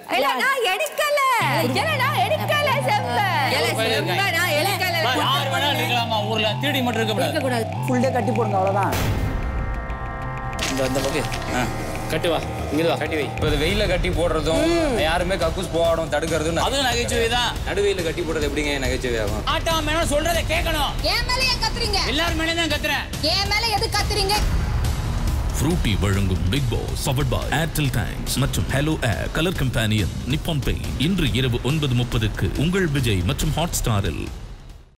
இல்ல நான் எடுக்கல இல்ல நான் எடுக்கல செம்ப இல்ல செம்ப நான் எடுக்கல யார் வேணாலும் இருக்கலாமா ஊர்ல திருடி மட்டும் இருக்க கூடாது கூடாது ஃபுல் டே கட்டி போடுங்க அவ்வளவுதான் இந்த இந்த பக்கம் ஆ கட்டு வா இங்க வா கட்டி வை இப்போ இது வெயில கட்டி போடுறதும் யாருமே கக்கூஸ் போகாடும் தடுக்கிறதும் அதுவும் நகைச்சுவை தான் நடுவெயில கட்டி போடுறது எப்படிங்க நகைச்சுவை ஆகும் ஆட்டம் மேடம் சொல்றதை கேட்கணும் என் மேல ஏன் கத்துறீங்க எல்லாரும் மேலே தான் கத்துறேன் என் மேல எது கத்துறீங்க ஃப்ரூட்டி வழங்கும் Bigg Boss powered by Airtel thanks மற்றும் hello air colour companion Nippon பே இன்று இரவு ஒன்பது முப்பதுக்கு உங்கள் விஜய் மற்றும் ஹாட் ஸ்டாரில்